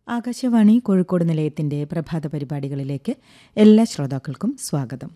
ആകാശവാണി കോഴിക്കോട് നിലയത്തിന്റെ പ്രഭാത പരിപാടികളിലേക്ക് എല്ലാ ശ്രോതാക്കൾക്കും സ്വാഗതം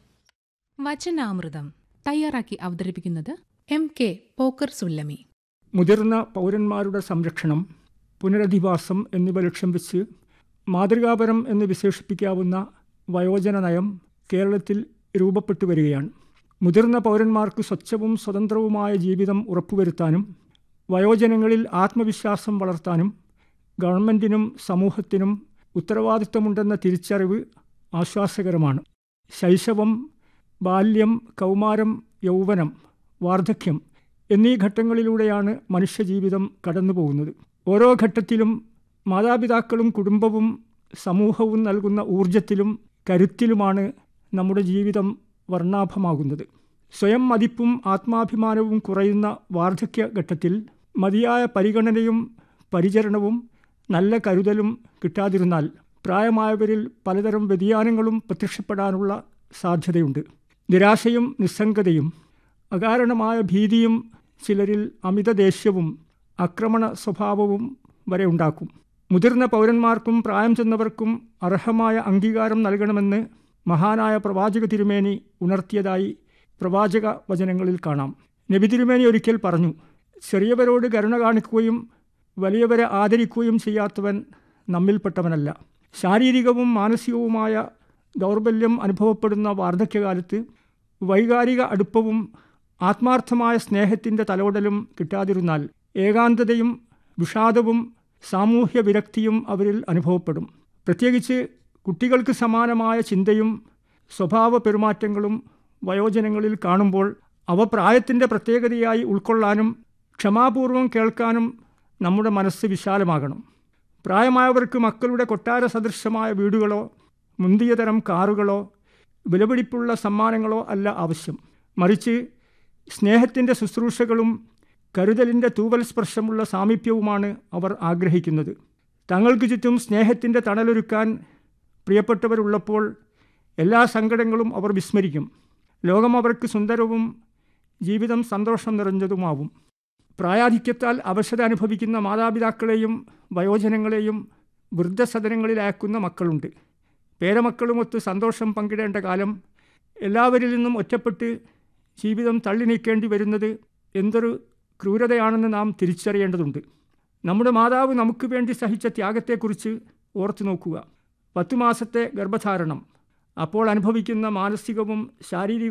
വചനാമൃതം തയ്യാറാക്കി അവതരിപ്പിക്കുന്നത് എം കെ പോക്കർ സുല്ലമി മുതിർന്ന പൗരന്മാരുടെ സംരക്ഷണം പുനരധിവാസം എന്നിവ ലക്ഷ്യം വെച്ച് മാതൃകാപരം എന്ന് വിശേഷിപ്പിക്കാവുന്ന വയോജന നയം കേരളത്തിൽ രൂപപ്പെട്ടു വരികയാണ് മുതിർന്ന പൗരന്മാർക്ക് സ്വച്ഛവും സ്വതന്ത്രവുമായ ജീവിതം ഉറപ്പുവരുത്താനും വയോജനങ്ങളിൽ ആത്മവിശ്വാസം വളർത്താനും ഗവൺമെൻറ്റിനും സമൂഹത്തിനും ഉത്തരവാദിത്തമുണ്ടെന്ന തിരിച്ചറിവ് ആശ്വാസകരമാണ് ശൈശവം ബാല്യം കൗമാരം യൗവനം വാർദ്ധക്യം എന്നീ ഘട്ടങ്ങളിലൂടെയാണ് മനുഷ്യജീവിതം കടന്നുപോകുന്നത് ഓരോ ഘട്ടത്തിലും മാതാപിതാക്കളും കുടുംബവും സമൂഹവും നൽകുന്ന ഊർജത്തിലും കരുത്തിലുമാണ് നമ്മുടെ ജീവിതം വർണ്ണാഭമാകുന്നത് സ്വയം മതിപ്പും ആത്മാഭിമാനവും കുറയുന്ന വാർദ്ധക്യ ഘട്ടത്തിൽ മതിയായ പരിഗണനയും പരിചരണവും നല്ല കരുതലും കിട്ടാതിരുന്നാൽ പ്രായമായവരിൽ പലതരം വ്യതിയാനങ്ങളും പ്രത്യക്ഷപ്പെടാനുള്ള സാധ്യതയുണ്ട് നിരാശയും നിസ്സംഗതയും അകാരണമായ ഭീതിയും ചിലരിൽ അമിത ദേഷ്യവും ആക്രമണ സ്വഭാവവും വരെ ഉണ്ടാക്കും മുതിർന്ന പൗരന്മാർക്കും പ്രായം ചെന്നവർക്കും അർഹമായ അംഗീകാരം നൽകണമെന്ന് മഹാനായ പ്രവാചക തിരുമേനി ഉണർത്തിയതായി പ്രവാചക വചനങ്ങളിൽ കാണാം നബി തിരുമേനി ഒരിക്കൽ പറഞ്ഞു ചെറിയവരോട് കരുണ കാണിക്കുകയും വലിയവരെ ആദരിക്കുകയും ചെയ്യാത്തവൻ നമ്മിൽപ്പെട്ടവനല്ല ശാരീരികവും മാനസികവുമായ ദൗർബല്യം അനുഭവപ്പെടുന്ന വാർദ്ധക്യകാലത്ത് വൈകാരിക അടുപ്പവും ആത്മാർത്ഥമായ സ്നേഹത്തിൻ്റെ തലോടലും കിട്ടാതിരുന്നാൽ ഏകാന്തതയും വിഷാദവും സാമൂഹ്യ വിരക്തിയും അവരിൽ അനുഭവപ്പെടും പ്രത്യേകിച്ച് കുട്ടികൾക്ക് സമാനമായ ചിന്തയും സ്വഭാവ പെരുമാറ്റങ്ങളും വയോജനങ്ങളിൽ കാണുമ്പോൾ അവ പ്രായത്തിൻ്റെ പ്രത്യേകതയായി ഉൾക്കൊള്ളാനും ക്ഷമാപൂർവം കേൾക്കാനും നമ്മുടെ മനസ്സ് വിശാലമാകണം പ്രായമായവർക്ക് മക്കളുടെ കൊട്ടാര സദൃശമായ വീടുകളോ മുന്തിയ തരം കാറുകളോ വിലപിടിപ്പുള്ള സമ്മാനങ്ങളോ അല്ല ആവശ്യം മറിച്ച് സ്നേഹത്തിൻ്റെ ശുശ്രൂഷകളും കരുതലിൻ്റെ തൂവൽ സ്പർശമുള്ള സാമീപ്യവുമാണ് അവർ ആഗ്രഹിക്കുന്നത് തങ്ങൾക്ക് ചുറ്റും സ്നേഹത്തിൻ്റെ തണലൊരുക്കാൻ പ്രിയപ്പെട്ടവരുള്ളപ്പോൾ എല്ലാ സങ്കടങ്ങളും അവർ വിസ്മരിക്കും ലോകം അവർക്ക് സുന്ദരവും ജീവിതം സന്തോഷം നിറഞ്ഞതുമാവും പ്രായാധിക്യത്താൽ അവശത അനുഭവിക്കുന്ന മാതാപിതാക്കളെയും വയോജനങ്ങളെയും വൃദ്ധസദനങ്ങളിലാക്കുന്ന മക്കളുണ്ട് പേരമക്കളുമൊത്ത് സന്തോഷം പങ്കിടേണ്ട കാലം എല്ലാവരിൽ നിന്നും ഒറ്റപ്പെട്ട് ജീവിതം തള്ളി നീക്കേണ്ടി വരുന്നത് എന്തൊരു ക്രൂരതയാണെന്ന് നാം തിരിച്ചറിയേണ്ടതുണ്ട് നമ്മുടെ മാതാവ് നമുക്ക് വേണ്ടി സഹിച്ച ത്യാഗത്തെക്കുറിച്ച് ഓർത്തു നോക്കുക പത്തു മാസത്തെ ഗർഭധാരണം അപ്പോൾ അനുഭവിക്കുന്ന മാനസികവും ശാരീരിക